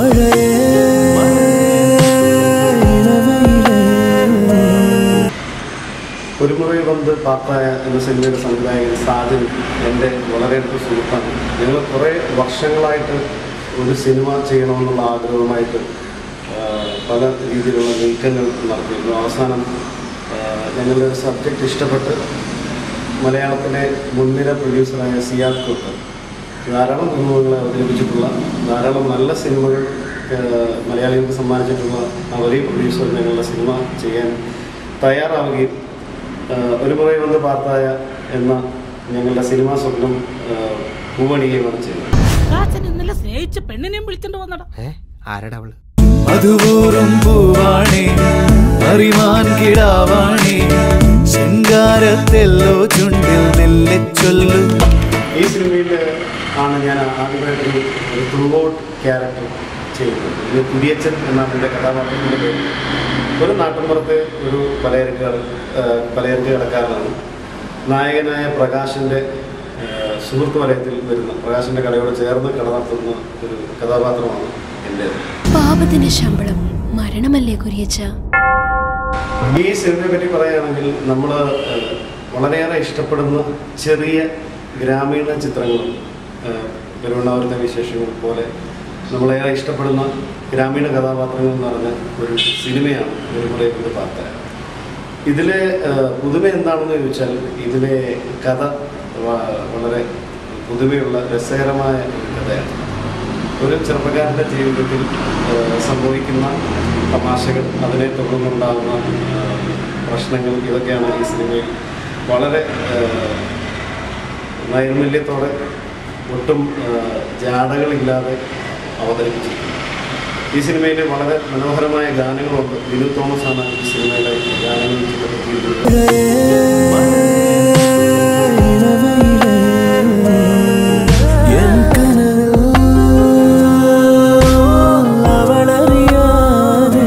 ഒരു മുറി വന്ന് പാപ്പായ എന്ന സിനിമയുടെ സംവിധായകൻ സാജൻ എൻ്റെ വളരെ അടുത്ത സുഹൃത്താണ് ഞങ്ങൾ കുറേ വർഷങ്ങളായിട്ട് ഒരു സിനിമ ചെയ്യണമെന്നുള്ള ആഗ്രഹവുമായിട്ട് ആ, പല രീതിയിലുള്ള നീക്കങ്ങൾ നടത്തിയിരുന്നു അവസാനം ആ, ഞങ്ങളുടെ ഒരു സബ്ജക്റ്റ് ഇഷ്ടപ്പെട്ട് മലയാളത്തിലെ മുൻനിര പ്രൊഡ്യൂസറായ സിയാദ് കുട്ടർ ധാരാളം സിനിമകളെ അവതരിപ്പിച്ചിട്ടുള്ള ധാരാളം നല്ല സിനിമകൾ ആ, മലയാളികൾക്ക് സമ്മാനിച്ചിട്ടുള്ള ആ ഒരേ പ്രൊഡ്യൂസർ ഞങ്ങളുടെ സിനിമ ചെയ്യാൻ തയ്യാറാവുകയും ആ, ഒരു മുறை വന്ന് പാർത്തായ എന്ന ഞങ്ങളുടെ സിനിമാ സ്വപ്നം ആ, പൂവണിയുകയാണ് ചെയ്തത് കാച്ചൻ ഇന്നലെ സ്നേഹിച്ച പെണ്ണിനെയും വിളിച്ചോണ്ട് വന്നടാ ആരടാ അവള് മധുപൂറും പൂവാണേ അറിവാൻ കിടാവാണേ ശൃംഗാരത്തെല്ലോ ചുണ്ടിൽ മെല്ലെ ചൊല്ലു ഈ സിനിമയിൽ ആണ് ഞാൻ ആദ്യമായിട്ടൊരു ഒരു ത്രൂ ഔട്ട് ക്യാരക്ടർ ചെയ്യുന്നത് ഇത് കുടിയച്ചൻ എന്നാണ് എൻ്റെ കഥാപാത്രത്തിൻ്റെ പേര് ഒരു നാട്ടിൻപുറത്തെ ഒരു പലചരക്ക് കട ആ, പലചരക്ക് കടക്കാരനാണ് നായകനായ പ്രകാശിൻ്റെ ആ, സുഹൃത്ത് വലയത്തിൽ വരുന്ന പ്രകാശിൻ്റെ കടയോട് ചേർന്ന് കട നടത്തുന്ന ഒരു കഥാപാത്രമാണ് എൻ്റേത് പാപത്തിന്റെ ശമ്പളം മരണമല്ലേ കുരിയച്ച ഈ സിനിമയെ പറ്റി പറയുകയാണെങ്കിൽ നമ്മൾ വളരെയേറെ ഇഷ്ടപ്പെടുന്ന ചെറിയ ഗ്രാമീണ ചിത്രങ്ങളും പെരുവണ്ണാവരത്തെ വിശേഷങ്ങൾ പോലെ നമ്മളേറെ ഇഷ്ടപ്പെടുന്ന ഗ്രാമീണ കഥാപാത്രങ്ങൾ എന്ന് പറഞ്ഞ ഒരു സിനിമയാണ് ഒരു മുறை കൊണ്ട് പാർത്ത ഇതിലെ ഏഹ്, പുതുമ എന്താണെന്ന് ചോദിച്ചാൽ ഇതിലെ കഥ വ- വളരെ പുതുമയുള്ള രസകരമായ ഒരു കഥയാണ് ഒരു ചെറുപ്പക്കാരൻ്റെ ജീവിതത്തിൽ ഏഹ്, സംഭവിക്കുന്ന തമാശകൾ അതിനെ തുടർന്നുണ്ടാകുന്ന ഏഹ്, പ്രശ്നങ്ങൾ ഇതൊക്കെയാണ് ഈ സിനിമയിൽ വളരെ ഏഹ്, നൈർമല്യത്തോടെ ഒട്ടും ഏഹ്, ജാടകളില്ലാതെ അവതരിപ്പിച്ചിട്ടുണ്ട് ഈ സിനിമയിൽ വളരെ മനോഹരമായ ഗാനങ്ങളുണ്ട് വിനു തോമസ് ആണ് ഈ സിനിമയുടെ ഗാനങ്ങൾ ചിട്ടപ്പെടുത്തിയിട്ടുള്ളത് എൻ കനവിൽ അവളറിയാതെ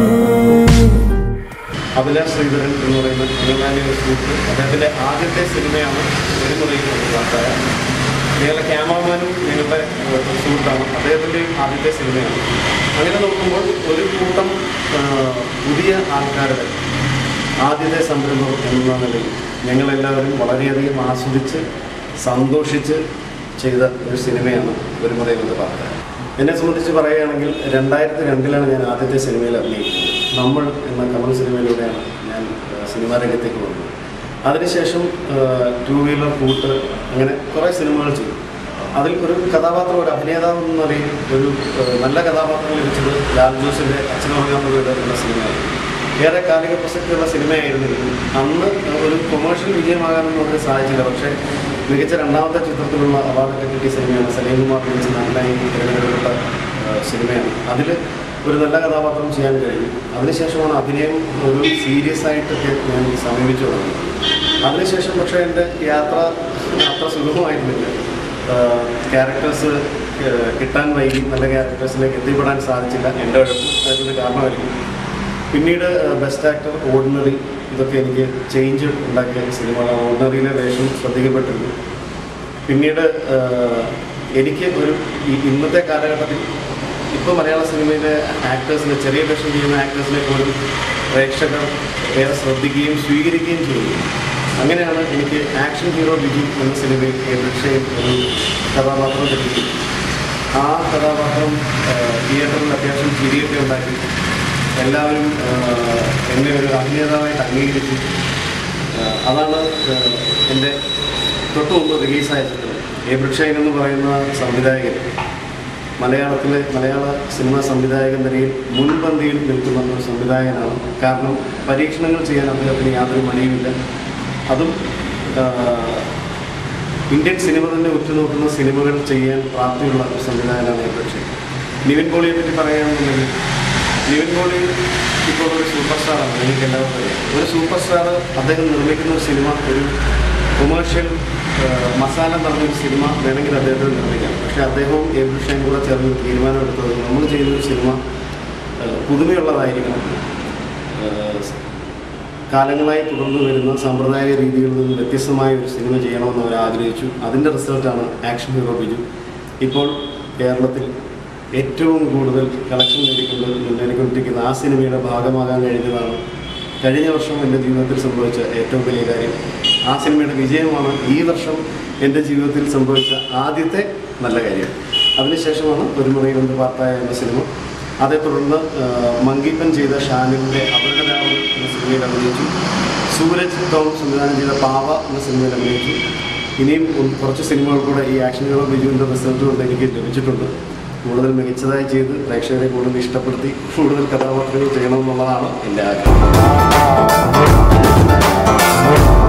അഭിലാഷ് ശ്രീധരൻ എന്ന് പറയുന്ന തിരുവനാനി ഒരു സുഹൃത്ത് അദ്ദേഹത്തിൻ്റെ ആദ്യത്തെ സിനിമയാണ് ഒരു മുറിയിൽ പാട്ടായ ഞങ്ങളുടെ ക്യാമറമാനും ഞങ്ങളുടെ ഏഹ്, സുഹൃത്താണ് അദ്ദേഹത്തിൻ്റെയും ആദ്യത്തെ സിനിമയാണ് അങ്ങനെ നോക്കുമ്പോൾ ഒരു കൂട്ടം ഏഹ്, പുതിയ ആൾക്കാരുടെ ആദ്യത്തെ സംരംഭം എന്ന നിലയിൽ ഞങ്ങളെല്ലാവരും വളരെയധികം ആസ്വദിച്ച് സന്തോഷിച്ച് ചെയ്ത ഒരു സിനിമയാണ് ഒരു മുറയിൽ എന്ന് പറഞ്ഞത് എന്നെ സംബന്ധിച്ച് പറയുകയാണെങ്കിൽ രണ്ടായിരത്തി രണ്ടിലാണ് ഞാൻ ആദ്യത്തെ സിനിമയിൽ അഭിനയിക്കുന്നത് നമ്മൾ എന്ന കമൽ സിനിമയിലൂടെയാണ് ഞാൻ ഏഹ്, സിനിമാ രംഗത്തേക്ക് വന്നത് അതിനുശേഷം ടൂ വീലർ കൂട്ട് അങ്ങനെ കുറേ സിനിമകൾ ചെയ്തു അതിൽ ഒരു കഥാപാത്രം ഒരു അഭിനേതാവ് എന്ന നിലയിൽ ഒരു ഏഹ്, നല്ല കഥാപാത്രം ലഭിച്ചത് ലാൽ ജോസിൻ്റെ അച്ഛനുറങ്ങാത്ത വീട് എന്ന സിനിമയാണ് ഏറെ കാലിക പ്രസക്തിയുള്ള സിനിമയായിരുന്നെങ്കിലും അന്ന് ഒരു കൊമേഴ്ഷ്യൽ വിജയമാകാനൊന്നും നമുക്ക് സാധിച്ചില്ല പക്ഷേ മികച്ച രണ്ടാമത്തെ ചിത്രത്തിലുള്ള അവാർഡൊക്കെ കിട്ടിയ സിനിമയാണ് സലീം കുമാർ മികച്ച നന്നായി തിരഞ്ഞെടുക്കപ്പെട്ട ഏഹ്, സിനിമയാണ് അതിൽ ഒരു നല്ല കഥാപാത്രം ചെയ്യാൻ കഴിഞ്ഞു അതിനുശേഷമാണ് അഭിനയം ഒരു സീരിയസ് ആയിട്ടൊക്കെ ഞാൻ സമീപിച്ചു തുടങ്ങുന്നത് അതിനുശേഷം പക്ഷേ എൻ്റെ യാത്ര അത്ര സുഗമമായിരുന്നില്ല ക്യാരക്ടേഴ്സ് കിട്ടാൻ വൈകി നല്ല ക്യാരക്ടേഴ്സിലേക്ക് എത്തിപ്പെടാൻ സാധിച്ചില്ല എൻ്റെ ഉഴപ്പ് അതിന് കാരണമായിരിക്കും പിന്നീട് ബെസ്റ്റ് ആക്ടർ ഓർഡിനറി ഇതൊക്കെ എനിക്ക് ചേഞ്ച് ഉണ്ടാക്കിയ സിനിമകളാണ് ഓർഡിനറിയിലെ വേഷം ശ്രദ്ധിക്കപ്പെട്ടിരുന്നു പിന്നീട് ആ, എനിക്ക് ഒരു ഈ ഇന്നത്തെ കാലഘട്ടത്തിൽ ഇപ്പോൾ മലയാള സിനിമയിലെ ആക്ടേഴ്സിനെ ചെറിയ വേഷം ചെയ്യുന്ന ആക്ടേഴ്സിനെ പോലും പ്രേക്ഷകർ ഏറെ ശ്രദ്ധിക്കുകയും സ്വീകരിക്കുകയും ചെയ്യുന്നു അങ്ങനെയാണ് എനിക്ക് ആക്ഷൻ ഹീറോ ബിജു എന്ന സിനിമയിൽ രക്ഷയും ഒരു കഥാപാത്രം ലഭിക്കും ആ കഥാപാത്രം ആ, തിയേറ്ററിൽ അത്യാവശ്യം ചിരിയൊക്കെ ഉണ്ടാക്കി എല്ലാവരും ആ, എന്നെ ഒരു അഭിനേതാവായിട്ട് അംഗീകരിച്ചു ആ, അതാണ് ആ, എൻ്റെ തൊട്ട് മുമ്പ് റിലീസായ ചിത്രം ഏബ്രിക്ഷൈൻ എന്ന് പറയുന്ന സംവിധായകൻ മലയാളത്തിലെ മലയാള സിനിമാ സംവിധായകൻ നിലയിൽ മുൻപന്തിയിൽ നിൽക്കുന്ന ഒരു സംവിധായകനാണ് കാരണം പരീക്ഷണങ്ങൾ ചെയ്യാൻ അദ്ദേഹത്തിന് യാതൊരു മടിയുമില്ല അതും ആ, ഇന്ത്യൻ സിനിമ തന്നെ ഉറ്റുനോക്കുന്ന സിനിമകൾ ചെയ്യാൻ പ്രാപ്തിയുള്ള ഒരു സംവിധായകനാണ് ഏബ്രിക്ഷൈൻ നിവിൻ പോളിയെ പറ്റി പറയുകയാണെന്നുണ്ടെങ്കിൽ നിവിൻ പോളി ഇപ്പോൾ ഒരു സൂപ്പർ സ്റ്റാറാണ് എനിക്ക് എല്ലാവർക്കും അറിയാം ഒരു സൂപ്പർ സ്റ്റാർ അദ്ദേഹം നിർമ്മിക്കുന്ന ഒരു സിനിമ ഒരു കൊമേഴ്ഷ്യൽ മസാല നിറഞ്ഞൊരു സിനിമ വേണമെങ്കിൽ അദ്ദേഹത്തിന് നിർമ്മിക്കാം പക്ഷേ അദ്ദേഹവും ഏബിൾ ഷൈൻ കൂടെ ചേർന്ന് ഒരു തീരുമാനമെടുത്തത് നമ്മൾ ചെയ്യുന്നൊരു സിനിമ ആ, പുതുമയുള്ളതായിരിക്കണം ആ, കാലങ്ങളായി തുടർന്നു വരുന്ന സാമ്പ്രദായിക രീതികളിൽ നിന്ന് വ്യത്യസ്തമായ ഒരു സിനിമ ചെയ്യണമെന്ന് അവർ ആഗ്രഹിച്ചു അതിൻ്റെ റിസൾട്ടാണ് ആക്ഷൻ ഹീറോ ബിജു ഇപ്പോൾ കേരളത്തിൽ ഏറ്റവും കൂടുതൽ കളക്ഷൻ നേടിക്കൊണ്ട് നേടിക്കൊണ്ടിരിക്കുന്ന ആ സിനിമയുടെ ഭാഗമാകാൻ കഴിഞ്ഞതാണ് കഴിഞ്ഞ വർഷം എൻ്റെ ജീവിതത്തിൽ സംഭവിച്ച ഏറ്റവും വലിയ കാര്യം ആ സിനിമയുടെ വിജയമാണ് ഈ വർഷം എൻ്റെ ജീവിതത്തിൽ സംഭവിച്ച ആദ്യത്തെ നല്ല കാര്യം അതിനുശേഷമാണ് ഒരു മുറി കൊണ്ട് പാർട്ടായ എന്ന സിനിമ അതേ തുടർന്ന് ആ, മങ്കിപ്പൻ ചെയ്ത ഷാനിൻ്റെ അവരുടെ രാവ് എന്ന സിനിമയിൽ അഭിനയിച്ചു സൂരജ് ടോം സംവിധാനം ചെയ്ത പാവ എന്ന സിനിമയിൽ അഭിനയിച്ചു ഇനിയും ഒന്ന് കുറച്ച് സിനിമകൾ കൂടെ ഈ ആക്ഷൻ ഹീറോ ബിജുവിൻ്റെ റിസൾട്ട് കൊണ്ട് എനിക്ക് ലഭിച്ചിട്ടുണ്ട് കൂടുതൽ മികച്ചതായി ചെയ്ത് പ്രേക്ഷകരെ കൂടുതൽ ഇഷ്ടപ്പെടുത്തി കൂടുതൽ കഥാപാത്രങ്ങൾ ചെയ്യണമെന്നുള്ളതാണ് എൻ്റെ ആഗ്രഹം